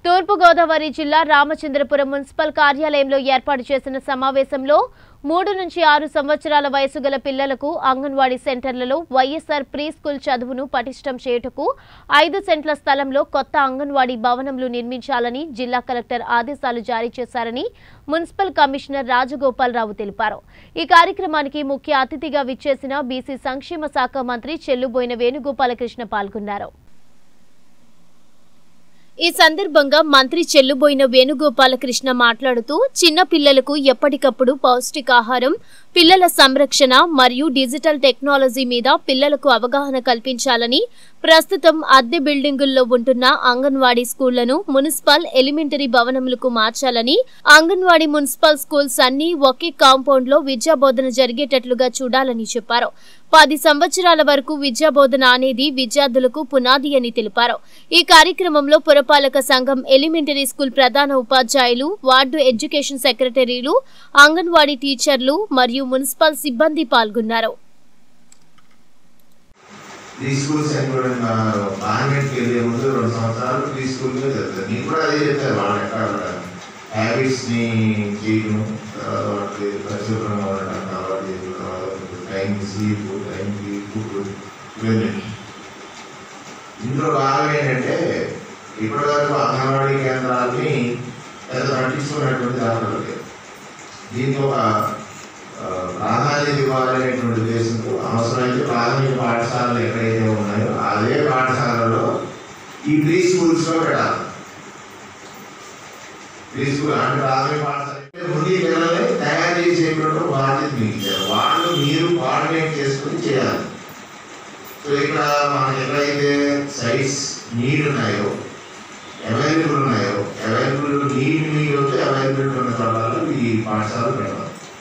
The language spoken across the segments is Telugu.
తూర్పుగోదావరి జిల్లా రామచంద్రపురం మున్సిపల్ కార్యాలయంలో ఏర్పాటు చేసిన సమావేశంలో మూడు నుంచి ఆరు సంవత్సరాల వయసు గల పిల్లలకు అంగన్వాడీ సెంటర్లలో వైఎస్ఆర్ ప్రీ స్కూల్ చదువును పటిష్టం చేయుటకు ఐదు సెంట్ల స్థలంలో కొత్త అంగన్వాడీ భవనంలు నిర్మించాలని జిల్లా కలెక్టర్ ఆదేశాలు జారీ చేశారని మున్సిపల్ కమిషనర్ రాజగోపాలరావు తెలిపారు ఈ కార్యక్రమానికి ముఖ్య అతిథిగా విచ్చేసిన బీసీ సంక్షేమ శాఖ మంత్రి చెల్లుబోయిన వేణుగోపాలకృష్ణ పాల్గొన్నారు ఈ సందర్భంగా మంత్రి చెల్లుబోయిన వేణుగోపాలకృష్ణ మాట్లాడుతూ చిన్న పిల్లలకు ఎప్పటికప్పుడు పౌష్టికాహారం పిల్లల సంరక్షణ మరియు డిజిటల్ టెక్నాలజీ మీద పిల్లలకు అవగాహన కల్పించాలని ప్రస్తుతం అద్దె బిల్డింగుల్లో ఉంటున్న అంగన్వాడీ స్కూళ్లను మున్సిపల్ ఎలిమెంటరీ భవనములకు మార్చాలని అంగన్వాడీ మున్సిపల్ స్కూల్స్ అన్ని ఒకే కాంపౌండ్ లో విద్యాబోధన జరిగేటట్లుగా చూడాలని చెప్పారు పది సంవత్సరాల వరకు విద్యాబోధన అనేది విద్యార్థులకు పునాది అని తెలిపారు ఈ కార్యక్రమంలో పురపాలక సంఘం ఎలిమెంటరీ స్కూల్ ప్రధాన ఉపాధ్యాయులు వార్డు ఎడ్యుకేషన్ సెక్రటరీలు అంగన్వాడీ టీచర్లు మరియు మున్సిపల్ సిబ్బంది పాల్గొన్నారు ప్రీ స్కూల్స్ అని కూడా పార్లమెంట్కి వెళ్ళే ముందు రెండు సంవత్సరాలు ప్రీ స్కూల్గా చదువుతారు నీకు కూడా అదే చెప్తారు వాళ్ళు ఎక్కడ కూడా హ్యాబిట్స్ని చేయడం తర్వాత వాళ్ళకి పరిశుభ్రంగా ఉండడం తర్వాత చేయడం, తర్వాత టైం స్లీప్ టైంకి ఫుడ్ ఇవన్నీ ఇందులో భాగం ఏంటంటే ఇప్పటివరకు అంగన్వాడీ కేంద్రాలని పెద్ద పట్టించుకున్నటువంటి దాఖలు లేదు దీనికి ఒక ఆ, ప్రాధాన్యత ఇవ్వాలనేటువంటి ఉద్దేశంతో అవసరమైతే ప్రాథమిక పాఠశాలలు ఎక్కడైతే ఉన్నాయో అదే పాఠశాలలో ఈ ప్రీ స్కూల్స్ లో పెట్టాలి ప్రీ స్కూల్ అంటే ప్రాథమిక పాఠశాల ముందు ఈ పిల్లల్ని తయారు చేసేటువంటి బాధ్యత మీకు ఇచ్చారు వాళ్ళు మీరు కోఆర్డినేట్ చేసుకుని చేయాలి సో ఇక్కడ మనకి ఎక్కడైతే సైట్స్ నీడ్ ఉన్నాయో అవైలబుల్ ఉన్నాయో అవైలబుల్ నీడ్ నీడ్ వస్తే అవైలబుల్ ఉన్న చోట్ల ఈ పాఠశాలలు పెట్టాలి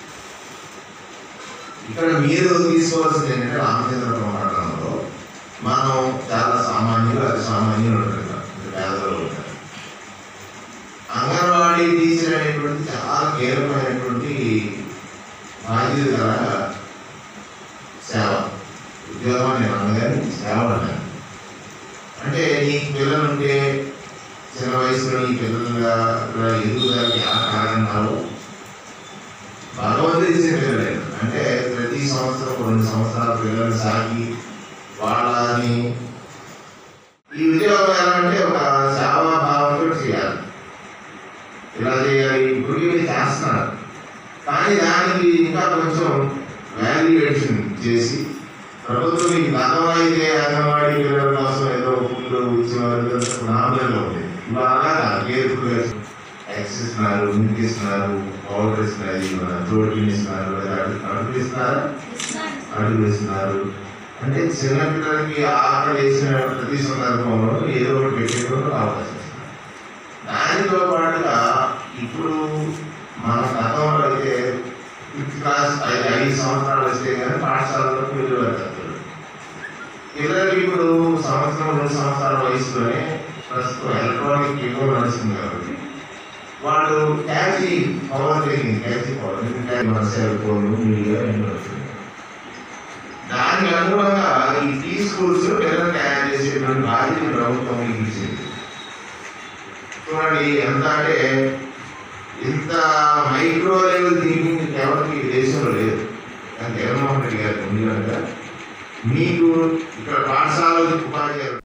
ఇక్కడ మీరు తీసుకోవాల్సింది ఏంటంటే రామచంద్రపురం పట్టణంలో మనం చాలా సామాన్యులు అతి సామాన్యులు ఉంటారు ఇక్కడ, ఇంకా పేదలు ఉంటారు అంగన్వాడీ టీచర్ అనేటువంటి చాలా కీలకమైనటువంటి బాధ్యత గల సేవ ఉద్యోగం అని నేను అనగానే సేవ అన్నాను అంటే నీకు పిల్లలు ఉంటే చిన్న వయసులో నీ పిల్లలుగా ఎదుగుదలకి ఎలా కారణాలు భగవంతుడు ఇచ్చిన పిల్లలే అంటే ప్రతి సంవత్సరం రెండు సంవత్సరాల పిల్లల్ని సాకి వాళ్ళని ఈ ఉద్యోగం ఎలా అంటే ఒక సేవాభావంతో చేయాలి ఇలా చేయాలి ఇప్పుడు వీళ్ళు చేస్తున్నారు కానీ దానికి ఇంకా కొంచెం వాల్యుయేషన్ చేసి ప్రభుత్వం ఈ గతంలో అయితే అంగన్వాడీ పిల్లల కోసం ఏదో ఫుడ్ ఇచ్చేవారు నామినల్ ఉంది ఇవాళ కేర్ఫుల్ ఎక్స్ ఇస్తున్నారు మిల్క్ ఇస్తున్నారు పౌడర్ ఇస్తున్నారు ప్రోటీన్ ఇస్తున్నారు లేదా అడుగు అడుగు ఇస్తున్నారా అడుగు ఇస్తున్నారు అంటే చిన్న పిల్లలకి ఆకలి వేసిన ప్రతి సందర్భంలో ఏదో ఒకటి పెట్టేటువంటి అవకాశం ఇస్తున్నారు దానితో పాటుగా ఇప్పుడు మన గతంలో అయితే ఫిఫ్త్ క్లాస్ ఐదు ఐదు సంవత్సరాలు వస్తే కానీ పాఠశాలలోకి వెళ్ళి వెళ్తారు పిల్లలకి ఇప్పుడు సంవత్సరం రెండు సంవత్సరాల వయసులోనే ప్రస్తుతం ఎలక్ట్రానిక్ ఎక్కువ నడుస్తుంది కాబట్టి వాళ్ళు taxi power taking taxi power ఎందుకంటే మన సెల్ ఫోన్ మీడియా ఎన్నో వస్తున్నాయి దానికి అనుగుణంగా ఈ టీ స్కూల్స్ పిల్లలు తయారు చేసేటువంటి బాధ్యత ప్రభుత్వం మీకు ఇచ్చింది చూడండి ఎంత అంటే ఇంత మైక్రో లెవెల్ థింకింగ్ ఎవరికి ఈ దేశంలో లేదు కానీ జగన్మోహన్ రెడ్డి గారికి ఉంది కనుక మీకు ఇక్కడ పాఠశాల ఉపాధ్యాయులు